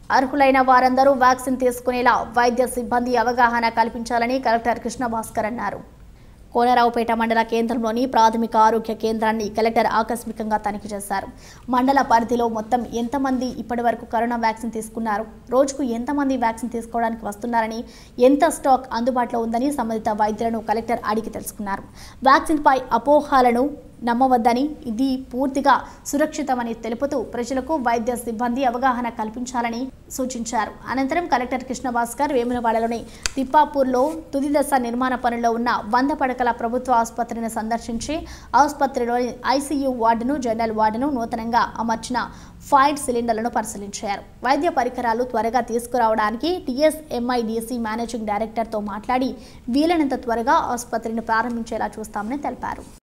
అర్హులైన వారందరూ వ్యాక్సిన్ తీసుకునేలా వైద్య సిబ్బంది అవగాహన కల్పించాలని కలెక్టర్ కృష్ణ భాస్కర్ అన్నారు కోనరావుపేట మండల కేంద్రంలోని ప్రాథమిక ఆరోగ్య కేంద్రాన్ని కలెక్టర్ ఆకస్మికంగా తనిఖీ చేశారు మండల పరిధిలో మొత్తం ఎంతమంది ఇప్పటివరకు కరోనా వ్యాక్సిన్ తీసుకున్నారు రోజుకు ఎంతమంది వ్యాక్సిన్ తీసుకోవడానికి వస్తున్నారని ఎంత స్టాక్ అందుబాటులో ఉందని సంబంధిత వైద్యులను కలెక్టర్ అడిగి తెలుసుకున్నారు వ్యాక్సిన్పై అపోహాలను నమ్మవద్దని ఇది పూర్తిగా సురక్షితమని తెలుపుతూ ప్రజలకు వైద్య సిబ్బంది అవగాహన కల్పించాలని సూచించారు అనంతరం కలెక్టర్ కృష్ణ భాస్కర్ వేములవాడలోని తిప్పాపూర్లో తుది దశ నిర్మాణ పనుల్లో ఉన్న వంద పడకల ప్రభుత్వ ఆసుపత్రిని సందర్శించి ఆసుపత్రిలోని ఐసీయూ వార్డును జనరల్ వార్డును నూతనంగా అమర్చిన ఫైర్ సిలిండర్లను పరిశీలించారు వైద్య పరికరాలు త్వరగా తీసుకురావడానికి టీఎస్ఎంఐడిసి మేనేజింగ్ డైరెక్టర్తో మాట్లాడి వీలైనంత త్వరగా ఆసుపత్రిని ప్రారంభించేలా చూస్తామని తెలిపారు